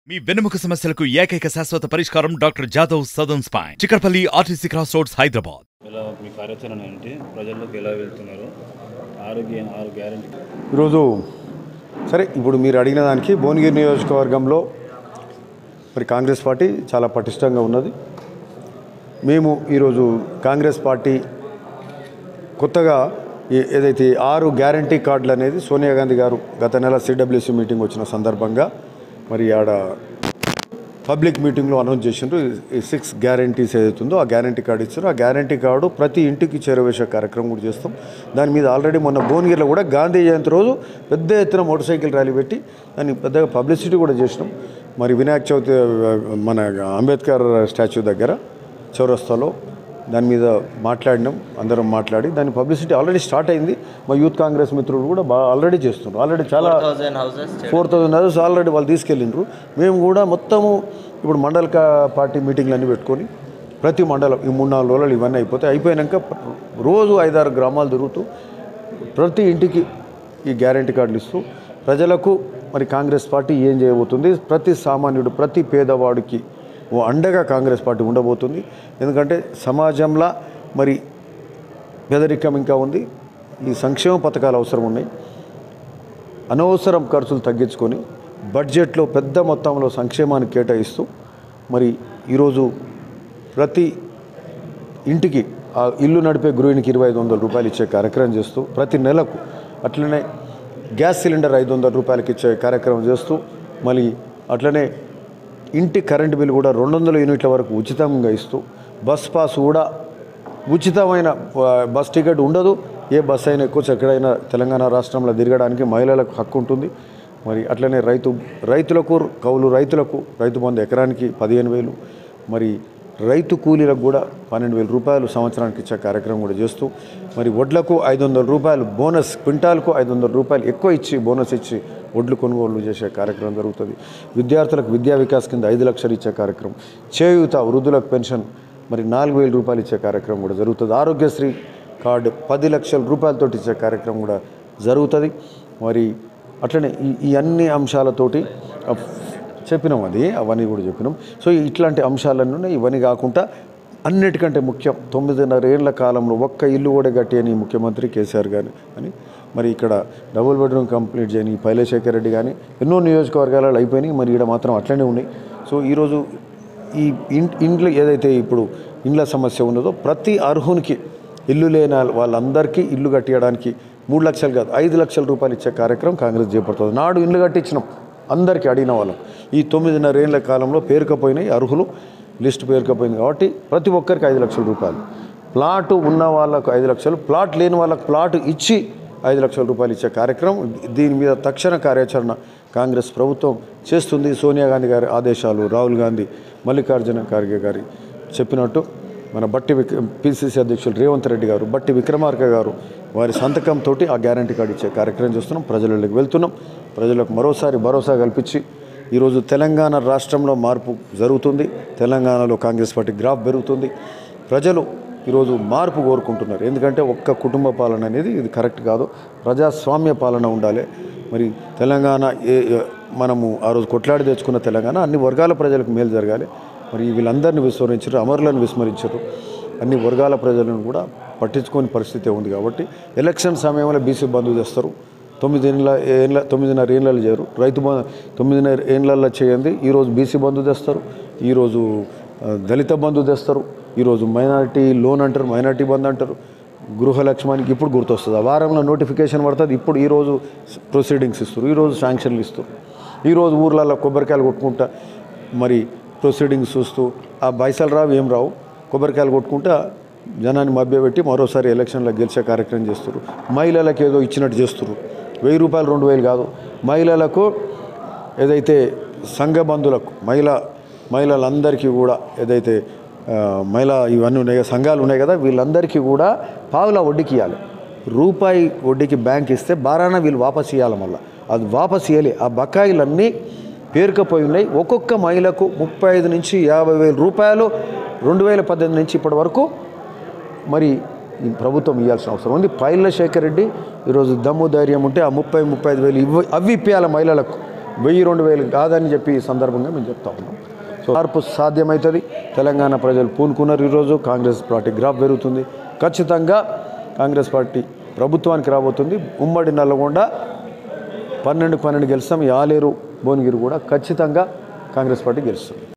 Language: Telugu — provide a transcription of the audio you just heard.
మీ వెన్నెముక సమస్యలకు ఏకైక శాశ్వత పరిష్కారం doctor Jadhav Sadan spine Chikkadpally RTC cross roads Hyderabad ఎలా మీ కార్యాచరణ ఏంటి ప్రజల్లోకి ఎలా వెళ్తున్నారు ఆరోగ్య ఆరు గ్యారంటీ ఈరోజు సరే ఇప్పుడు మీరు అడిగిన దానికి భువనగిరి నియోజకవర్గంలో మరి కాంగ్రెస్ పార్టీ చాలా పటిష్టంగా ఉన్నది మేము ఈరోజు కాంగ్రెస్ పార్టీ కొత్తగా ఏ- ఏదైతే ఆరు గ్యారంటీ కార్డులు అనేది సోనియా గాంధీ గారు గత నెల సిడబ్ల్యూసీ మీటింగ్ వచ్చిన సందర్భంగా మరి ఆడ పబ్లిక్ మీటింగ్లో అనౌన్స్ చేసిండ్రు ఈ సిక్స్ గ్యారంటీస్ ఏదైతుందో ఆ గ్యారంటీ కార్డు ఇచ్చారు ఆ గ్యారంటీ కార్డు ప్రతి ఇంటికి చేరవేసే కార్యక్రమం కూడా చేస్తాం దాని మీద ఆల్రెడీ మొన్న భువనగిరిలో కూడా గాంధీ జయంతి రోజు పెద్ద ఎత్తున మోటార్ సైకిల్ ర్యాలీ పెట్టి దాన్ని పెద్దగా పబ్లిసిటీ కూడా చేసినాం మరి వినాయక చవితి ఆ, మన అంబేద్కర్ స్టాచ్యూ దగ్గర చౌరస్తాలో దాని మీద మాట్లాడినాం అందరం మాట్లాడి దాని పబ్లిసిటీ ఆల్రెడీ స్టార్ట్ అయింది మా యూత్ కాంగ్రెస్ మిత్రులు కూడా బాగా ఆల్రెడీ చేస్తున్నారు ఆల్రెడీ చాలా thousand houses four thousand houses already వాళ్ళు తీసుకెళ్ళిండ్రు మేము కూడా మొత్తము ఇప్పుడు మండల కా- పార్టీ మీటింగ్లు అన్నీ పెట్టుకొని ప్రతి మండలం ఈ మూడు నాలుగు రోజులు ఇవన్నీ అయిపోతే అయిపోయాక రోజు ఐదారు గ్రామాలు తిరుగుతూ ప్రతి ఇంటికి ఈ గ్యారంటీ కార్డులు ఇస్తూ ప్రజలకు మరి కాంగ్రెస్ పార్టీ ఏం చేయబోతుంది ప్రతి సామాన్యుడు ప్రతి పేదవాడికి ఓ అండగా కాంగ్రెస్ పార్టీ ఉండబోతుంది ఎందుకంటే సమాజంలో మరి పేదరికం ఇంకా ఉంది ఈ సంక్షేమ పథకాలు అవసరం ఉన్నాయి అనవసరం ఖర్చులు తగ్గించుకొని బడ్జెట్లో పెద్ద మొత్తంలో సంక్షేమాన్ని కేటాయిస్తూ మరి ఈరోజు ప్రతి ఇంటికి ఆ ఇల్లు నడిపే గృహిణికి ఇరవై ఐదు వందల రూపాయలు ఇచ్చే కార్యక్రమం చేస్తూ ప్రతి నెలకు అట్లనే గ్యాస్ సిలిండర్ ఐదు వందల రూపాయలకి ఇచ్చే కార్యక్రమం చేస్తూ మళ్ళీ అట్లనే ఇంటి కరెంటు బిల్లు కూడా రెండు వందల యూనిట్ల వరకు ఉచితంగా ఇస్తూ బస్ పాస్ కూడా ఉచితమైన ఆ, బస్ టికెట్ ఉండదు ఏ బస్ అయినా ఎక్కువ ఎక్కడైనా తెలంగాణ రాష్ట్రంలో తిరగడానికి మహిళలకు హక్కు ఉంటుంది మరి అట్లనే రైతు రైతులకు కౌలు రైతులకు రైతు బంధు ఎకరానికి పదిహేను వేలు మరి రైతు కూలీలకు కూడా పన్నెండు వేల రూపాయలు సంవత్సరానికి ఇచ్చే కార్యక్రమం కూడా చేస్తూ మరి వడ్లకు ఐదు వందల రూపాయలు బోనస్ క్వింటాల్కు ఐదు వందల రూపాయలు ఎక్కువ ఇచ్చి బోనస్ ఇచ్చి వడ్లు కొనుగోలు చేసే కార్యక్రమం జరుగుతుంది విద్యార్థులకు విద్యా వికాస్ కింద ఐదు లక్షలు ఇచ్చే కార్యక్రమం చేయూత వృద్ధులకు పెన్షన్ మరి నాలుగు వేల రూపాయలు ఇచ్చే కార్యక్రమం కూడా జరుగుతుంది ఆరోగ్యశ్రీ కార్డు పది లక్షల రూపాయలతో ఇచ్చే కార్యక్రమం కూడా జరుగుతుంది మరి అట్లనే ఈ ఈ అన్ని అంశాలతోటి ఆ, చెప్పినాం అది అవన్నీ కూడా చెప్పినాం సో ఇట్లాంటి అంశాలన్నీ ఉన్నాయి ఇవన్నీ కాకుండా అన్నిటికంటే ముఖ్యం తొమ్మిదిన్నర ఏళ్ల కాలంలో ఒక్క ఇల్లు కూడా కట్టి అని ముఖ్యమంత్రి కేసీఆర్ గారు అని మరి ఇక్కడ డబుల్ బెడ్రూమ్ కంప్లీట్ చేయని పైలశేఖర్ రెడ్డి కానీ ఎన్నో నియోజకవర్గాలలో అయిపోయినాయి మరి ఇక్కడ మాత్రం అట్లనే ఉన్నాయి సో ఈరోజు ఈ ఇన్- ఇండ్లు ఏదైతే ఇప్పుడు ఇండ్ల సమస్య ఉన్నదో ప్రతి అర్హునికి ఇల్లు లేని వాళ్ళందరికీ ఇల్లు కట్టియడానికి మూడు లక్షలు కాదు ఐదు లక్షల రూపాయలు ఇచ్చే కార్యక్రమం కాంగ్రెస్ చేపడుతుంది నాడు ఇల్లు కట్టించినాం అందరికీ అడిగిన వాళ్ళం ఈ తొమ్మిదిన్నర ఏళ్ళ కాలంలో పేరుకపోయినాయి అర్హులు లిస్ట్ పేరుకపోయింది కాబట్టి ప్రతి ఒక్కరికి ఐదు లక్షల రూపాయలు ప్లాట్ ఉన్న వాళ్ళకు ఐదు లక్షలు ప్లాట్ లేని వాళ్ళకు ప్లాట్ ఇచ్చి ఐదు లక్షల రూపాయలు ఇచ్చే కార్యక్రమం దీని మీద తక్షణ కార్యాచరణ కాంగ్రెస్ ప్రభుత్వం చేస్తుంది సోనియా గాంధీ గారి ఆదేశాలు రాహుల్ గాంధీ మల్లికార్జున ఖార్గే గారి చెప్పినట్టు మన బట్టి విక్ పిసిసి అధ్యక్షులు రేవంత్ రెడ్డి గారు బట్టి విక్రమార్క గారు వారి సంతకంతో ఆ గ్యారంటీ కార్డు ఇచ్చే కార్యక్రమం చేస్తున్నాం ప్రజలలోకి వెళ్తున్నాం ప్రజలకు మరోసారి భరోసా కల్పించి ఈరోజు తెలంగాణ రాష్ట్రంలో మార్పు జరుగుతుంది తెలంగాణలో కాంగ్రెస్ పార్టీ గ్రాఫ్ పెరుగుతుంది ప్రజలు ఈరోజు మార్పు కోరుకుంటున్నారు ఎందుకంటే ఒక్క కుటుంబ పాలన అనేది ఇది కరెక్ట్ కాదు ప్రజాస్వామ్య పాలన ఉండాలి మరి తెలంగాణ ఏ ఏ- మనము ఆ రోజు కొట్లాడి తెచ్చుకున్న తెలంగాణ అన్ని వర్గాల ప్రజలకు మేలు జరగాలి మరి వీళ్ళందరినీ విస్మరించారు అమరులను విస్మరించారు అన్ని వర్గాల ప్రజలను కూడా పట్టించుకోని పరిస్థితి ఉంది కాబట్టి ఎలక్షన్ సమయంలో బీసీ బంధు చేస్తారు తొమ్మిది ఏళ్ళ ఏళ్ళ తొమ్మిదిన్నర ఏళ్ళలో చేయరు రైతు బంధు తొమ్మిదిన్నర ఏళ్ళల్లో చేయండి ఈరోజు బీసీ బంధు తెస్తారు ఈరోజు ఆ, దళిత బంధు తెస్తారు ఈరోజు మైనారిటీ లోన్ అంటారు మైనారిటీ బంధు అంటారు గృహలక్ష్మానికి ఇప్పుడు గుర్తొస్తుంది ఆ వారంలో నోటిఫికేషన్ పడుతుంది ఇప్పుడు ఈరోజు ప్రొసీడింగ్స్ ఇస్తారు ఈరోజు శాంక్షన్లు ఇస్తారు ఈరోజు ఊర్లలో కొబ్బరికాయలు కొట్టుకుంటా మరి ప్రొసీడింగ్స్ చూస్తూ ఆ బైసలు రావు ఏం రావు కొబ్బరికాయలు కొట్టుకుంటా జనాన్ని మభ్యపెట్టి మరోసారి ఎలక్షన్లో గెలిచే కార్యక్రమం చేస్తారు మహిళలకు ఏదో ఇచ్చినట్టు చేస్తారు వెయ్యి రూపాయలు రెండు వేలు కాదు మహిళలకు ఏదైతే సంఘ బంధులకు మహిళ మహిళలందరికీ కూడా ఏదైతే ఆ, మహిళా ఇవన్నీ ఉన్నాయి కదా సంఘాలు ఉన్నాయి కదా వీళ్ళందరికీ కూడా పావుల వడ్డీకి ఇవ్వాలి రూపాయి వడ్డీకి బ్యాంక్ ఇస్తే బారాన వీళ్ళు వాపస్ ఇవ్వాలి మళ్ళీ అది వాపస్ ఇవ్వాలి ఆ బకాయిలన్నీ పేరుకపోయి ఉన్నాయి ఒక్కొక్క మహిళకు ముప్పై ఐదు నుంచి యాభై వేల రూపాయలు రెండు వేల పద్దెనిమిది నుంచి ఇప్పటి వరకు మరి ఈ ప్రభుత్వం ఇవ్వాల్సిన అవసరం ఉంది పైల శేఖర్ రెడ్డి ఈరోజు దమ్ము ధైర్యం ఉంటే ఆ ముప్పై ముప్పై ఐదు వేలు ఇవ్వ అవి ఇప్పించాలి మహిళలకు వెయ్యి రెండు వేలు కాదని చెప్పి ఈ సందర్భంగా మేము చెప్తా ఉన్నాం సో మార్పు సాధ్యమవుతుంది తెలంగాణ ప్రజలు పూనుకున్నారు ఈరోజు కాంగ్రెస్ పార్టీ గ్రాఫ్ పెరుగుతుంది ఖచ్చితంగా కాంగ్రెస్ పార్టీ ప్రభుత్వానికి రాబోతుంది ఉమ్మడి నల్లగొండ పన్నెండు పన్నెండు గెలుస్తాం ఈ ఆలేరు భువనగిరి కూడా ఖచ్చితంగా కాంగ్రెస్ పార్టీ గెలుస్తుంది